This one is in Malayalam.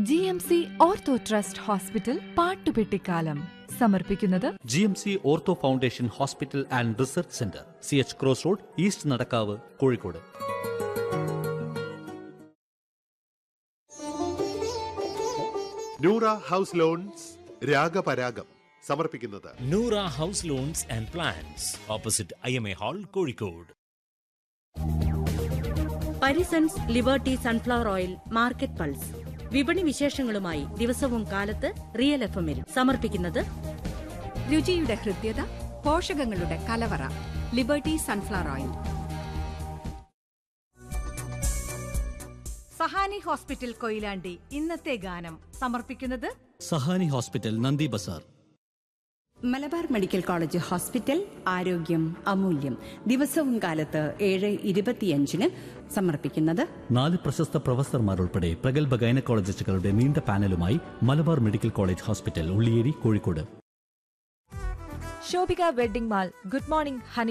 G M C ortho trust hospital Pattupettikkalam സമർപ്പിക്കുന്നത് G M C ortho foundation hospital and research centre C H cross road east Nadakkavu Kozhikode Noora house loans Ragaparagam സമർപ്പിക്കുന്നത് Noora house loans and plans opposite I M A hall Kozhikode Parisons Liberty sunflower oil market pulse വിപണി വിശേഷങ്ങളുമായി ദിവസവും കാലത്ത് റിയൽ എഫ് എമ്മിൽ സമർപ്പിക്കുന്നത് രുചിയുടെ ഹൃദ്യത പോഷകങ്ങളുടെ കലവറ Liberty sunflower oil Sahani hospital Koyilandy ഇന്നത്തെ ഗാനം സമർപ്പിക്കുന്നത് Sahani hospital Nandi Bazar Malabar medical college hospital ആരോഗ്യം അമൂല്യം ദിവസവും കാലത്ത് ഏഴ് ഇരുപത്തിയഞ്ചിന് സമർപ്പിക്കുന്നത് നാല് പ്രശസ്ത പ്രൊഫസർമാർ ഉൾപ്പെടെ പ്രഗത്ഭ ഗൈനക്കോളജിസ്റ്റുകളുടെ നീണ്ട പാനലുമായി Malabar medical college hospital Ulliyeri Kozhikode Shobhika wedding mall good morning honey